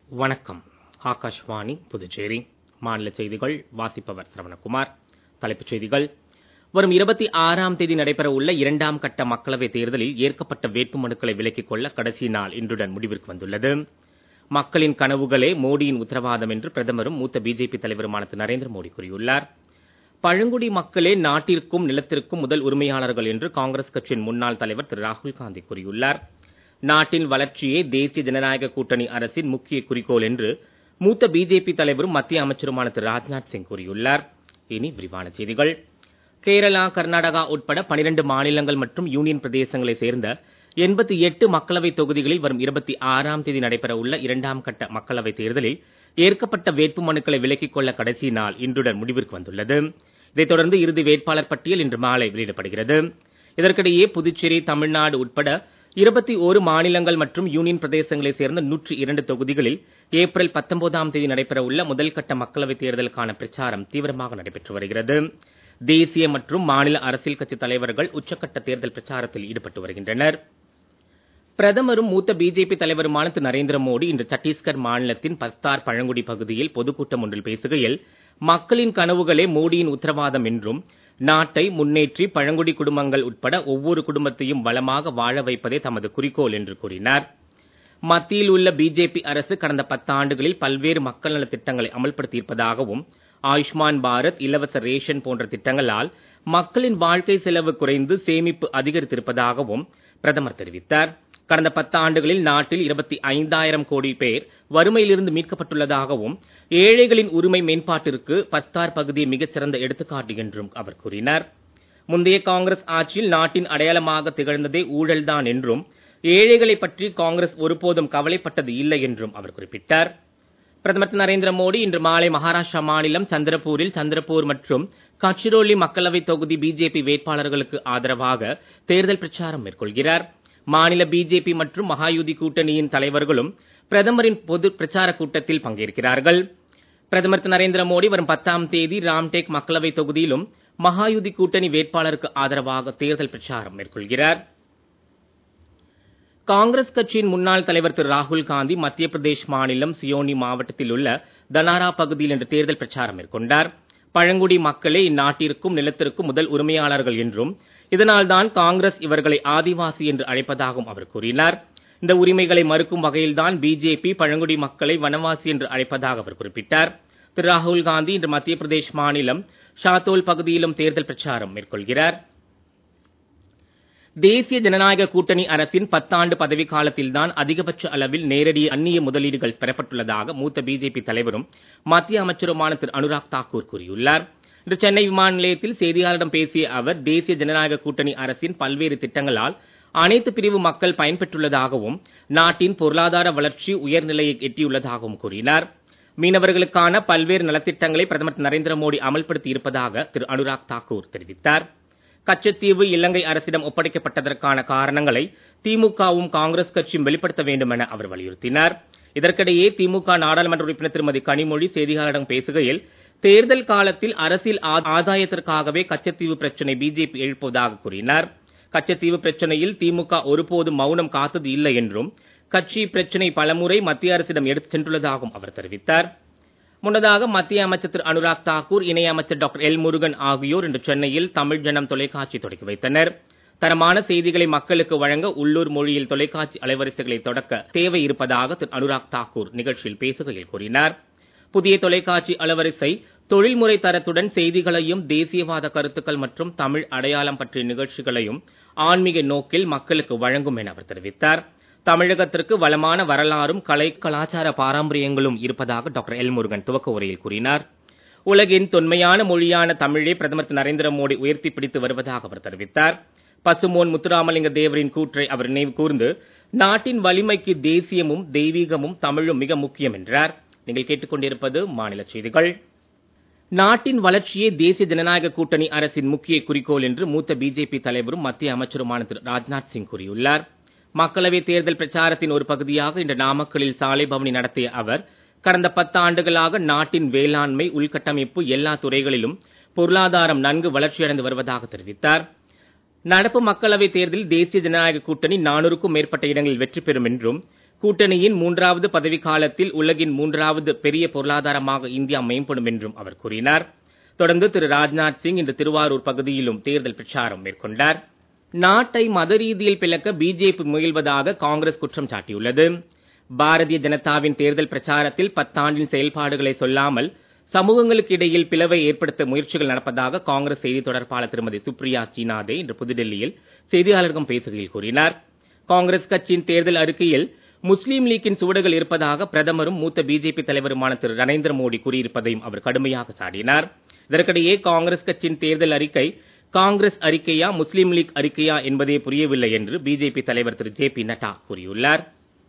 வணக்கம் ஆகாஷ்வாணி புதுச்சேரி மாநில செய்திகள் வாசிப்பவர் சரவணகுமார் தலைப்புச் செய்திகள் வரும் இருபத்தி ஆறாம் தேதி நடைபெறவுள்ள இரண்டாம் கட்ட மக்களவைத் தேர்தலில் ஏற்கப்பட்ட வேட்புமனுக்களை விலக்கிக் கொள்ள கடைசி நாள் இன்றுடன் முடிவிற்கு வந்துள்ளது மக்களின் கனவுகளே மோடியின் உத்தரவாதம் என்று பிரதமரும் மூத்த பிஜேபி தலைவருமான திரு நரேந்திர மோடி கூறியுள்ளார் பழங்குடி மக்களே நாட்டிற்கும் நிலத்திற்கும் முதல் உரிமையாளர்கள் என்று காங்கிரஸ் கட்சியின் முன்னாள் தலைவர் திரு ராகுல் காந்தி கூறியுள்ளார் நாட்டின் வளர்ச்சியே தேசிய ஜனநாயக கூட்டணி அரசின் முக்கிய குறிக்கோள் என்று மூத்த பிஜேபி தலைவரும் மத்திய அமைச்சருமான திரு ராஜ்நாத் சிங் கூறியுள்ளார் இனி விரிவான செய்திகள் கேரளா கர்நாடகா உட்பட பனிரெண்டு மாநிலங்கள் மற்றும் யூனியன் பிரதேசங்களைச் சேர்ந்த எண்பத்தி எட்டு மக்களவைத் தொகுதிகளில் வரும் இருபத்தி ஆறாம் தேதி நடைபெறவுள்ள இரண்டாம் கட்ட மக்களவைத் தேர்தலில் ஏற்கப்பட்ட வேட்புமனுக்களை விலக்கிக் கொள்ள கடைசி நாள் இன்றுடன் முடிவிற்கு வந்துள்ளது இதைத் தொடர்ந்து இறுதி வேட்பாளர் பட்டியல் இன்று மாலை வெளியிடப்படுகிறது இதற்கிடையே புதுச்சேரி தமிழ்நாடு உட்பட இருபத்தி ஒரு மாநிலங்கள் மற்றும் யூனியன் பிரதேசங்களைச் சேர்ந்த நூற்றி இரண்டு தொகுதிகளில் ஏப்ரல் பத்தொன்பதாம் தேதி நடைபெறவுள்ள முதல் கட்ட மக்களவைத் தேர்தலுக்கான பிரச்சாரம் தீவிரமாக நடைபெற்று வருகிறது தேசிய மற்றும் மாநில அரசியல் கட்சித் தலைவர்கள் உச்சக்கட்ட தேர்தல் பிரச்சாரத்தில் ஈடுபட்டு வருகின்றனர் பிரதமரும் மூத்த பிஜேபி தலைவருமான திரு நரேந்திர மோடி இன்று சத்தீஸ்கர் மாநிலத்தின் பஸ்தார் பழங்குடி பகுதியில் பொதுக்கூட்டம் ஒன்றில் பேசுகையில் மக்களின் கனவுகளே மோடியின் உத்தரவாதம் என்றும் நாட்டை முன்னேற்றி பழங்குடி குடும்பங்கள் உட்பட ஒவ்வொரு குடும்பத்தையும் வளமாக வாழ வைப்பதே தமது குறிக்கோள் என்று கூறினார் மத்தியில் உள்ள பிஜேபி அரசு கடந்த பத்தாண்டுகளில் பல்வேறு மக்கள் நலத் திட்டங்களை அமல்படுத்தியிருப்பதாகவும் ஆயுஷ்மான் பாரத் இலவச ரேஷன் போன்ற திட்டங்களால் மக்களின் வாழ்க்கை செலவு குறைந்து சேமிப்பு அதிகரித்திருப்பதாகவும் பிரதமர் தெரிவித்தார் கடந்த பத்தாண்டுகளில் நாட்டில் இருபத்தி ஐந்தாயிரம் கோடி பேர் வறுமையிலிருந்து மீட்கப்பட்டுள்ளதாகவும் ஏழைகளின் உரிமை மேம்பாட்டிற்கு பஸ்தார் பகுதி மிகச்சிறந்த எடுத்துக்காட்டு என்றும் அவர் கூறினார் முந்தைய காங்கிரஸ் ஆட்சியில் நாட்டின் அடையாளமாக திகழ்ந்ததே ஊழல்தான் என்றும் ஏழைகளை பற்றி காங்கிரஸ் ஒருபோதும் கவலைப்பட்டது இல்லை என்றும் அவர் குறிப்பிட்டார் பிரதமர் திரு நரேந்திர மோடி இன்று மாலை மகாராஷ்டிரா மாநிலம் சந்திரபூரில் சந்திரபூர் மற்றும் கட்சிரோலி மக்களவைத் தொகுதி பிஜேபி வேட்பாளர்களுக்கு ஆதரவாக தேர்தல் பிரச்சாரம் மேற்கொள்கிறார் மாநில பிஜேபி மற்றும் மகாயுதி கூட்டணியின் தலைவர்களும் பிரதமரின் பொது பிரச்சார கூட்டத்தில் பங்கேற்கிறார்கள் பிரதமர் திரு நரேந்திர மோடி வரும் பத்தாம் தேதி ராம்டேக் மக்களவைத் தொகுதியிலும் மகாயுதி கூட்டணி வேட்பாளருக்கு ஆதரவாக தேர்தல் பிரச்சாரம் மேற்கொள்கிறார் காங்கிரஸ் கட்சியின் முன்னாள் தலைவர் திரு ராகுல் காந்தி மத்திய பிரதேஷ் மாநிலம் சியோனி மாவட்டத்தில் உள்ள தனாரா பகுதியில் இன்று தேர்தல் பிரச்சாரம் மேற்கொண்டார் பழங்குடி மக்களே இந்நாட்டிற்கும் நிலத்திற்கும் முதல் உரிமையாளர்கள் என்றும் இதனால்தான் காங்கிரஸ் இவர்களை ஆதிவாசி என்று அழைப்பதாகவும் அவர் கூறினார் இந்த உரிமைகளை மறுக்கும் வகையில்தான் பிஜேபி பழங்குடி மக்களை வனவாசி என்று அழைப்பதாக அவர் குறிப்பிட்டார் திரு ராகுல் காந்தி இன்று மத்திய பிரதேஷ் மாநிலம் ஷாத்தோல் பகுதியிலும் தேர்தல் பிரச்சாரம் மேற்கொள்கிறார் தேசிய ஜனநாயக கூட்டணி அரசின் பத்தாண்டு பதவிக்காலத்தில்தான் அதிகபட்ச அளவில் நேரடி அந்நிய முதலீடுகள் பெறப்பட்டுள்ளதாக மூத்த பிஜேபி தலைவரும் மத்திய அமைச்சருமான திரு அனுராக் தாக்கூர் கூறியுள்ளார் இன்று சென்னை விமான நிலையத்தில் செய்தியாளரிடம் பேசிய அவர் தேசிய ஜனநாயக கூட்டணி அரசின் பல்வேறு திட்டங்களால் அனைத்து பிரிவு மக்கள் பயன்பெற்றுள்ளதாகவும் நாட்டின் பொருளாதார வளர்ச்சி உயர்நிலையை எட்டியுள்ளதாகவும் கூறினார் மீனவர்களுக்கான பல்வேறு நலத்திட்டங்களை பிரதமர் திரு நரேந்திர மோடி அமல்படுத்தி இருப்பதாக திரு அனுராக் தாக்கூர் தெரிவித்தார் கச்சத்தீவு இலங்கை அரசிடம் ஒப்படைக்கப்பட்டதற்கான காரணங்களை திமுகவும் காங்கிரஸ் கட்சியும் வெளிப்படுத்த வேண்டும் என அவர் வலியுறுத்தினார் இதற்கிடையே திமுக நாடாளுமன்ற உறுப்பினர் திருமதி கனிமொழி செய்தியாளரிடம் பேசுகையில் தேர்தல் காலத்தில் அரசியல் ஆதாயத்திற்காகவே கச்சத்தீவு பிரச்சனை பிஜேபி எழுப்புவதாக கூறினார் கச்சத்தீவு பிரச்சனையில் திமுக ஒருபோதும் மௌனம் காத்தது இல்லை என்றும் கட்சி பிரச்சனை பலமுறை மத்திய அரசிடம் எடுத்துச் சென்றுள்ளதாகவும் அவர் தெரிவித்தார் முன்னதாக மத்திய அமைச்சர் திரு அனுராக் தாக்கூர் இணையமைச்சர் டாக்டர் எல் முருகன் ஆகியோர் இன்று சென்னையில் தமிழ் ஜனம் தொலைக்காட்சி தொடக்கி வைத்தனர் தரமான செய்திகளை மக்களுக்கு வழங்க உள்ளூர் மொழியில் தொலைக்காட்சி அலைவரிசைகளை தொடக்க தேவை இருப்பதாக திரு அனுராக் தாக்கூர் நிகழ்ச்சியில் பேசுகையில் கூறினார் புதிய தொலைக்காட்சி அலவரிசை தொழில்முறை தரத்துடன் செய்திகளையும் தேசியவாத கருத்துக்கள் மற்றும் தமிழ் அடையாளம் பற்றிய நிகழ்ச்சிகளையும் ஆன்மீக நோக்கில் மக்களுக்கு வழங்கும் என அவர் தெரிவித்தார் தமிழகத்திற்கு வளமான வரலாறும் கலை கலாச்சார பாரம்பரியங்களும் இருப்பதாக டாக்டர் எல் முருகன் துவக்க உரையில் கூறினார் உலகின் தொன்மையான மொழியான தமிழை பிரதமர் திரு நரேந்திர மோடி உயர்த்தி பிடித்து வருவதாக அவர் தெரிவித்தார் பசுமோன் முத்துராமலிங்க தேவரின் கூற்றை அவர் நினைவு கூர்ந்து நாட்டின் வலிமைக்கு தேசியமும் தெய்வீகமும் தமிழும் மிக முக்கியம் என்றார் நீங்கள் கேட்டுக்கொண்டிருப்பது மாநில செய்திகள் நாட்டின் வளர்ச்சியே தேசிய ஜனநாயக கூட்டணி அரசின் முக்கிய குறிக்கோள் என்று மூத்த பிஜேபி தலைவரும் மத்திய அமைச்சருமான திரு ராஜ்நாத் சிங் கூறியுள்ளார் மக்களவைத் தேர்தல் பிரச்சாரத்தின் ஒரு பகுதியாக இன்று நாமக்கலில் சாலை பவனி நடத்திய அவர் கடந்த பத்து ஆண்டுகளாக நாட்டின் வேளாண்மை உள்கட்டமைப்பு எல்லா துறைகளிலும் பொருளாதாரம் நன்கு வளர்ச்சியடைந்து வருவதாக தெரிவித்தார் நடப்பு மக்களவைத் தேர்தலில் தேசிய ஜனநாயக கூட்டணி நானூறுக்கும் மேற்பட்ட இடங்களில் வெற்றி பெறும் என்றும் கூட்டணியின் மூன்றாவது பதவிக்காலத்தில் உலகின் மூன்றாவது பெரிய பொருளாதாரமாக இந்தியா மேம்படும் என்றும் அவர் கூறினார் தொடர்ந்து திரு ராஜ்நாத் சிங் இன்று திருவாரூர் பகுதியிலும் தேர்தல் பிரச்சாரம் மேற்கொண்டார் நாட்டை மத ரீதியில் பிளக்க பிஜேபி முயல்வதாக காங்கிரஸ் குற்றம் சாட்டியுள்ளது பாரதிய ஜனதாவின் தேர்தல் பிரச்சாரத்தில் பத்தாண்டின் செயல்பாடுகளை சொல்லாமல் சமூகங்களுக்கு இடையில் பிளவை ஏற்படுத்த முயற்சிகள் நடப்பதாக காங்கிரஸ் செய்தி தொடர்பாளர் திருமதி சுப்ரியா ஸ்ரீநாதே இன்று புதுடெல்லியில் செய்தியாளர்களிடம் பேசுகையில் கூறினார் காங்கிரஸ் கட்சியின் தேர்தல் அறிக்கையில் முஸ்லீம் லீக்கின் சுவடுகள் இருப்பதாக பிரதமரும் மூத்த பிஜேபி தலைவருமான திரு நரேந்திர மோடி கூறியிருப்பதையும் அவர் கடுமையாக சாடினார் இதற்கிடையே காங்கிரஸ் கட்சியின் தேர்தல் அறிக்கை காங்கிரஸ் அறிக்கையா முஸ்லீம் லீக் அறிக்கையா என்பதே புரியவில்லை என்று பிஜேபி தலைவர் திரு ஜே பி நட்டா கூறியுள்ளார்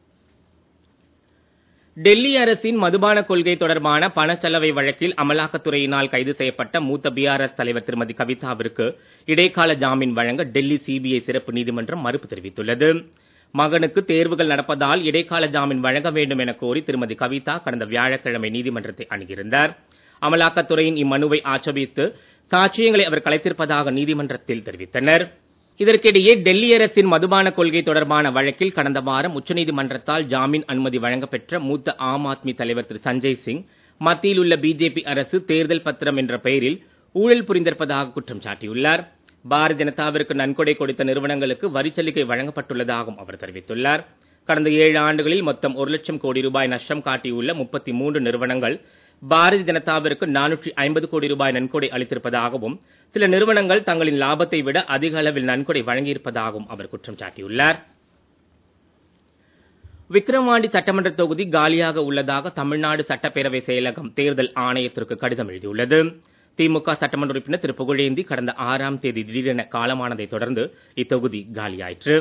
டெல்லி அரசின் மதுபான கொள்கை தொடர்பான பணச்சலவை வழக்கில் அமலாக்கத்துறையினால் கைது செய்யப்பட்ட மூத்த பிஆர்எஸ் தலைவர் திருமதி கவிதாவிற்கு இடைக்கால ஜாமீன் வழங்க டெல்லி சிபிஐ சிறப்பு நீதிமன்றம் மறுப்பு தெரிவித்துள்ளது மகனுக்கு தேர்வுகள் நடப்பதால் இடைக்கால ஜாமீன் வழங்க வேண்டும் என கோரி திருமதி கவிதா கடந்த வியாழக்கிழமை நீதிமன்றத்தை அணுகியிருந்தார் அமலாக்கத்துறையின் இம்மனுவை ஆட்சேபித்து சாட்சியங்களை அவர் கலைத்திருப்பதாக நீதிமன்றத்தில் தெரிவித்தனர் இதற்கிடையே டெல்லி அரசின் மதுபான கொள்கை தொடர்பான வழக்கில் கடந்த வாரம் உச்சநீதிமன்றத்தால் ஜாமீன் அனுமதி வழங்கப்பெற்ற மூத்த ஆம் ஆத்மி தலைவர் திரு சஞ்சய் சிங் மத்தியில் உள்ள பிஜேபி அரசு தேர்தல் பத்திரம் என்ற பெயரில் ஊழல் புரிந்திருப்பதாக குற்றம் சாட்டியுள்ளார் பாரதிய ஜனதாவிற்கு நன்கொடை கொடுத்த நிறுவனங்களுக்கு வரிச்சலுகை வழங்கப்பட்டுள்ளதாகவும் அவர் தெரிவித்துள்ளார் கடந்த ஏழு ஆண்டுகளில் மொத்தம் ஒரு லட்சம் கோடி ரூபாய் நஷ்டம் காட்டியுள்ள முப்பத்தி மூன்று நிறுவனங்கள் பாரதிய ஜனதாவிற்கு நானூற்றி ஐம்பது கோடி ரூபாய் நன்கொடை அளித்திருப்பதாகவும் சில நிறுவனங்கள் தங்களின் லாபத்தை விட அதிக அளவில் நன்கொடை வழங்கியிருப்பதாகவும் அவர் குற்றம் சாட்டியுள்ளார் விக்கிரவாண்டி சட்டமன்ற தொகுதி காலியாக உள்ளதாக தமிழ்நாடு சட்டப்பேரவை செயலகம் தேர்தல் ஆணையத்திற்கு கடிதம் எழுதியுள்ளது திமுக சட்டமன்ற உறுப்பினர் திரு புகழேந்தி கடந்த ஆறாம் தேதி திடீரென காலமானதை தொடர்ந்து இத்தொகுதி காலியாயிற்று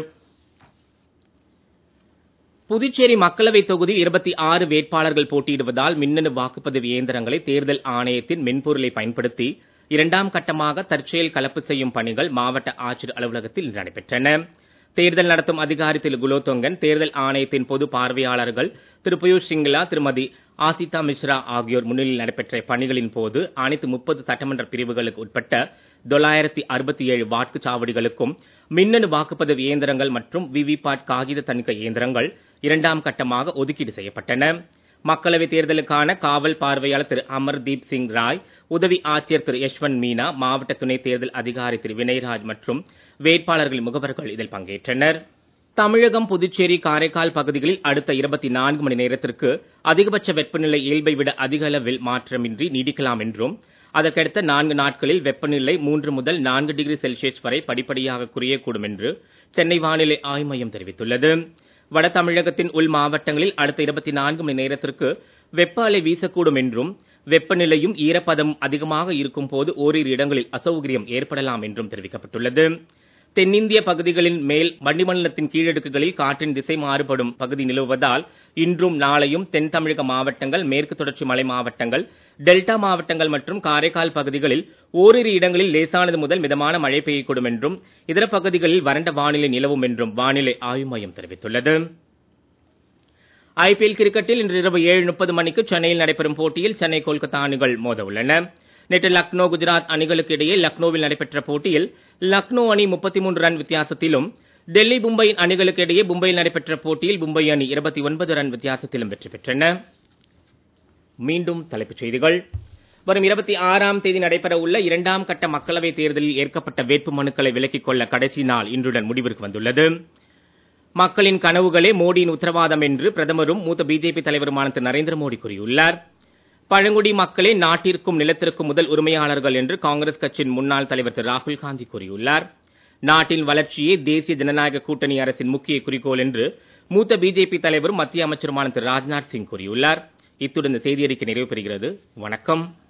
புதுச்சேரி மக்களவை தொகுதியில் இருபத்தி ஆறு வேட்பாளர்கள் போட்டியிடுவதால் மின்னணு வாக்குப்பதிவு இயந்திரங்களை தேர்தல் ஆணையத்தின் மென்பொருளை பயன்படுத்தி இரண்டாம் கட்டமாக தற்செயல் கலப்பு செய்யும் பணிகள் மாவட்ட ஆட்சியர் அலுவலகத்தில் இன்று நடைபெற்றன தேர்தல் நடத்தும் அதிகாரி திரு குலோத்தொங்கன் தேர்தல் ஆணையத்தின் பொது பார்வையாளர்கள் திரு பியூஷ் சிங்லா திருமதி ஆசிதா மிஸ்ரா ஆகியோர் முன்னிலையில் நடைபெற்ற பணிகளின் போது அனைத்து முப்பது சட்டமன்ற பிரிவுகளுக்கு உட்பட்ட தொள்ளாயிரத்தி அறுபத்தி ஏழு வாக்குச்சாவடிகளுக்கும் மின்னணு வாக்குப்பதிவு இயந்திரங்கள் மற்றும் விவிபாட் காகித தணிக்கை இயந்திரங்கள் இரண்டாம் கட்டமாக ஒதுக்கீடு செய்யப்பட்டன மக்களவைத் தேர்தலுக்கான காவல் பார்வையாளர் திரு அமர்தீப் சிங் ராய் உதவி ஆட்சியர் திரு யஷ்வந்த் மீனா மாவட்ட துணை தேர்தல் அதிகாரி திரு வினய்ராஜ் மற்றும் வேட்பாளர்களின் முகவர்கள் இதில் பங்கேற்றனர் தமிழகம் புதுச்சேரி காரைக்கால் பகுதிகளில் அடுத்த இருபத்தி நான்கு மணி நேரத்திற்கு அதிகபட்ச வெப்பநிலை இயல்பை விட அதிக அளவில் மாற்றமின்றி நீடிக்கலாம் என்றும் அதற்கடுத்த நான்கு நாட்களில் வெப்பநிலை மூன்று முதல் நான்கு டிகிரி செல்சியஸ் வரை படிப்படியாக குறையக்கூடும் என்று சென்னை வானிலை ஆய்வு மையம் தெரிவித்துள்ளது வட தமிழகத்தின் உள் மாவட்டங்களில் அடுத்த இருபத்தி நான்கு மணி நேரத்திற்கு வெப்ப அலை வீசக்கூடும் என்றும் வெப்பநிலையும் ஈரப்பதமும் அதிகமாக இருக்கும் போது ஓரிரு இடங்களில் அசௌகரியம் ஏற்படலாம் என்றும் தெரிவிக்கப்பட்டுள்ளது தென்னிந்திய பகுதிகளின் மேல் வளிமண்டலத்தின் கீழடுக்குகளில் காற்றின் திசை மாறுபடும் பகுதி நிலவுவதால் இன்றும் நாளையும் தென் தமிழக மாவட்டங்கள் மேற்கு தொடர்ச்சி மலை மாவட்டங்கள் டெல்டா மாவட்டங்கள் மற்றும் காரைக்கால் பகுதிகளில் ஓரிரு இடங்களில் லேசானது முதல் மிதமான மழை பெய்யக்கூடும் என்றும் இதர பகுதிகளில் வறண்ட வானிலை நிலவும் என்றும் வானிலை ஆய்வு மையம் தெரிவித்துள்ளது ஐபிஎல் கிரிக்கெட்டில் இன்று இரவு ஏழு முப்பது மணிக்கு சென்னையில் நடைபெறும் போட்டியில் சென்னை கொல்கத்தா அணிகள் மோத உள்ளன நேற்று லக்னோ குஜராத் அணிகளுக்கு இடையே லக்னோவில் நடைபெற்ற போட்டியில் லக்னோ அணி முப்பத்தி மூன்று ரன் வித்தியாசத்திலும் டெல்லி மும்பை அணிகளுக்கு இடையே மும்பையில் நடைபெற்ற போட்டியில் மும்பை அணி இருபத்தி ஒன்பது ரன் வித்தியாசத்திலும் வெற்றி பெற்றன மீண்டும் தலைப்புச் செய்திகள் வரும் இருபத்தி ஆறாம் தேதி நடைபெற உள்ள இரண்டாம் கட்ட மக்களவைத் தேர்தலில் ஏற்கப்பட்ட வேட்பு மனுக்களை விலக்கிக் கொள்ள கடைசி நாள் இன்றுடன் முடிவிற்கு வந்துள்ளது மக்களின் கனவுகளே மோடியின் உத்தரவாதம் என்று பிரதமரும் மூத்த பிஜேபி தலைவருமான திரு நரேந்திர மோடி கூறியுள்ளார் பழங்குடி மக்களே நாட்டிற்கும் நிலத்திற்கும் முதல் உரிமையாளர்கள் என்று காங்கிரஸ் கட்சியின் முன்னாள் தலைவர் திரு ராகுல் காந்தி கூறியுள்ளார் நாட்டின் வளர்ச்சியே தேசிய ஜனநாயக கூட்டணி அரசின் முக்கிய குறிக்கோள் என்று மூத்த பிஜேபி தலைவரும் மத்திய அமைச்சருமான திரு ராஜ்நாத் சிங் கூறியுள்ளார் இத்துடன் இந்த செய்தியறிக்கை நிறைவு பெறுகிறது வணக்கம்